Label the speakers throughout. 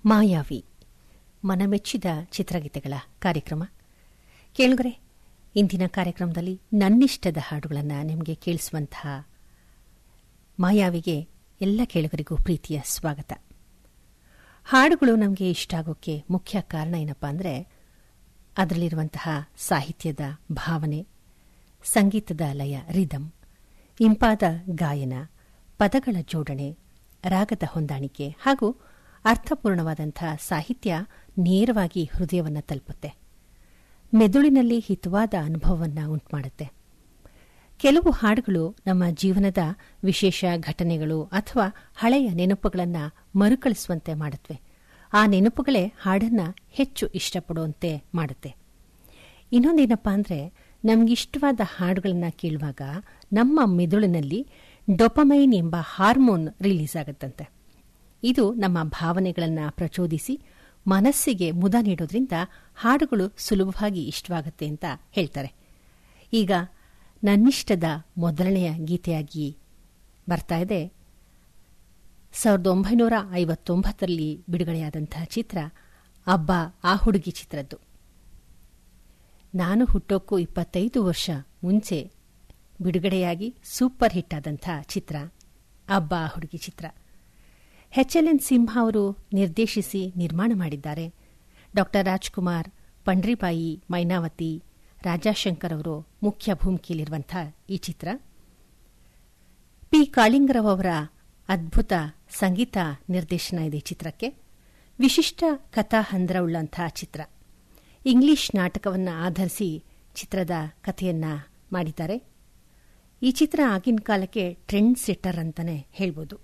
Speaker 1: ಮಾಯಾವಿ ಮನಮೆಚ್ಚಿದ ಚಿತ್ರಗೀತೆಗಳ ಕಾರ್ಯಕ್ರಮ ಕೇಳುಗರೆ ಇಂದಿನ ಕಾರ್ಯಕ್ರಮದಲ್ಲಿ ನನ್ನಿಷ್ಟದ ಹಾಡುಗಳನ್ನು ನಿಮಗೆ ಕೇಳಿಸುವಂತಹ ಮಾಯಾವಿಗೆ ಎಲ್ಲ ಕೇಳುಗರಿಗೂ ಪ್ರೀತಿಯ ಸ್ವಾಗತ ಹಾಡುಗಳು ನಮಗೆ ಇಷ್ಟ ಆಗೋಕ್ಕೆ ಮುಖ್ಯ ಕಾರಣ ಏನಪ್ಪಾ ಅಂದರೆ ಅದರಲ್ಲಿರುವಂತಹ ಸಾಹಿತ್ಯದ ಭಾವನೆ ಸಂಗೀತದ ಲಯ ರಿದಮ್ ಇಂಪಾದ ಗಾಯನ ಪದಗಳ ಜೋಡಣೆ ರಾಗದ ಹೊಂದಾಣಿಕೆ ಹಾಗೂ ಅರ್ಥಪೂರ್ಣವಾದಂತಹ ಸಾಹಿತ್ಯ ನೇರವಾಗಿ ಹೃದಯವನ್ನು ತಲುಪುತ್ತೆ ಮೆದುಳಿನಲ್ಲಿ ಹಿತವಾದ ಅನುಭವವನ್ನು ಉಂಟುಮಾಡುತ್ತೆ ಕೆಲವು ಹಾಡುಗಳು ನಮ್ಮ ಜೀವನದ ವಿಶೇಷ ಘಟನೆಗಳು ಅಥವಾ ಹಳೆಯ ನೆನಪುಗಳನ್ನು ಮರುಕಳಿಸುವಂತೆ ಮಾಡುತ್ತವೆ ಆ ನೆನಪುಗಳೇ ಹಾಡನ್ನ ಹೆಚ್ಚು ಇಷ್ಟಪಡುವಂತೆ ಮಾಡುತ್ತೆ ಇನ್ನೊಂದೇನಪ್ಪಾ ಅಂದರೆ ನಮಗಿಷ್ಟವಾದ ಹಾಡುಗಳನ್ನು ಕೇಳುವಾಗ ನಮ್ಮ ಮೆದುಳಿನಲ್ಲಿ ಡೊಪಮೈನ್ ಎಂಬ ಹಾರ್ಮೋನ್ ರಿಲೀಸ್ ಆಗುತ್ತಂತೆ ಇದು ನಮ್ಮ ಭಾವನೆಗಳನ್ನು ಪ್ರಚೋದಿಸಿ ಮನಸ್ಸಿಗೆ ಮುದ ನೀಡೋದ್ರಿಂದ ಹಾಡುಗಳು ಸುಲಭವಾಗಿ ಇಷ್ಟವಾಗುತ್ತೆ ಅಂತ ಹೇಳ್ತಾರೆ ಈಗ ನನ್ನಿಷ್ಟದ ಮೊದಲನೆಯ ಗೀತೆಯಾಗಿ ಬರ್ತಾ ಇದೆ ಸಾವಿರದ ಒಂಬೈನೂರ ಐವತ್ತೊಂಬತ್ತರಲ್ಲಿ ಬಿಡುಗಡೆಯಾದಂತಹ ಚಿತ್ರ ಅಬ್ಬ ಆ ಹುಡುಗಿ ಚಿತ್ರದ್ದು ನಾನು ಹುಟ್ಟೋಕ್ಕೂ ಇಪ್ಪತ್ತೈದು ವರ್ಷ ಮುಂಚೆ ಬಿಡುಗಡೆಯಾಗಿ ಸೂಪರ್ ಹಿಟ್ ಆದಂಥ ಚಿತ್ರ ಅಬ್ಬ ಆ ಹುಡುಗಿ ಚಿತ್ರ ಎಚ್ ಎಲ್ ಎನ್ ಸಿಂಹ ಅವರು ನಿರ್ದೇಶಿಸಿ ನಿರ್ಮಾಣ ಮಾಡಿದ್ದಾರೆ ಡಾ ರಾಜ್ಕುಮಾರ್ ಪಂಡ್ರಿಬಾಯಿ ಮೈನಾವತಿ ರಾಜಾಶಂಕರ್ ಅವರು ಮುಖ್ಯ ಭೂಮಿಕೆಯಲ್ಲಿರುವಂತಹ ಈ ಚಿತ್ರ ಪಿ ಕಾಳಿಂಗರಾವ್ ಅವರ ಅದ್ಭುತ ಸಂಗೀತ ನಿರ್ದೇಶನ ಇದೆ ಈ ಚಿತ್ರಕ್ಕೆ ವಿಶಿಷ್ಟ ಕಥಾ ಹಂದರವುಳ್ಳಂತಹ ಚಿತ್ರ ಇಂಗ್ಲಿಷ್ ನಾಟಕವನ್ನು ಆಧರಿಸಿ ಚಿತ್ರದ ಕಥೆಯನ್ನ ಮಾಡಿದ್ದಾರೆ ಈ ಚಿತ್ರ ಆಗಿನ ಕಾಲಕ್ಕೆ ಟ್ರೆಂಡ್ ಸೆಟ್ಟರ್ ಅಂತಾನೆ ಹೇಳ್ಬೋದು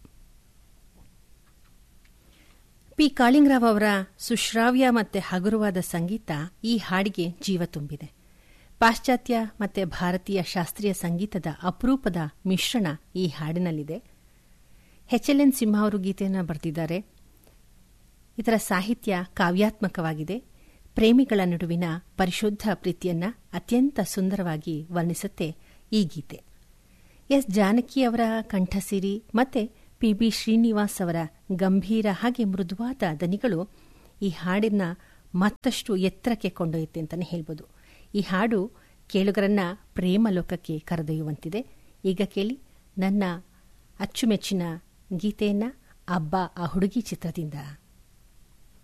Speaker 1: ಪಿ ಕಾಳಿಂಗರಾವ್ ಅವರ ಸುಶ್ರಾವ್ಯ ಮತ್ತೆ ಹಗುರವಾದ ಸಂಗೀತ ಈ ಹಾಡಿಗೆ ಜೀವ ತುಂಬಿದೆ ಪಾಶ್ಚಾತ್ಯ ಮತ್ತೆ ಭಾರತೀಯ ಶಾಸ್ತ್ರೀಯ ಸಂಗೀತದ ಅಪರೂಪದ ಮಿಶ್ರಣ ಈ ಹಾಡಿನಲ್ಲಿದೆ ಎಚ್ ಎಲ್ ಎನ್ ಸಿಂಹ ಅವರು ಗೀತೆಯನ್ನು ಬರೆದಿದ್ದಾರೆ ಇದರ ಸಾಹಿತ್ಯ ಕಾವ್ಯಾತ್ಮಕವಾಗಿದೆ ಪ್ರೇಮಿಗಳ ನಡುವಿನ ಪರಿಶುದ್ಧ ಪ್ರೀತಿಯನ್ನ ಅತ್ಯಂತ ಸುಂದರವಾಗಿ ವರ್ಣಿಸುತ್ತೆ ಈ ಗೀತೆ ಎಸ್ ಜಾನಕಿ ಅವರ ಕಂಠಸಿರಿ ಮತ್ತೆ ಪಿ ಬಿ ಶ್ರೀನಿವಾಸ್ ಅವರ ಗಂಭೀರ ಹಾಗೆ ಮೃದುವಾದ ದನಿಗಳು ಈ ಹಾಡಿನ ಮತ್ತಷ್ಟು ಎತ್ತರಕ್ಕೆ ಕೊಂಡೊಯ್ಯುತ್ತೆ ಅಂತಲೇ ಹೇಳ್ಬೋದು ಈ ಹಾಡು ಕೇಳುಗರನ್ನ ಪ್ರೇಮ ಲೋಕಕ್ಕೆ ಕರೆದೊಯ್ಯುವಂತಿದೆ ಈಗ ಕೇಳಿ ನನ್ನ ಅಚ್ಚುಮೆಚ್ಚಿನ ಗೀತೆಯನ್ನ ಅಬ್ಬ ಆ ಹುಡುಗಿ ಚಿತ್ರದಿಂದ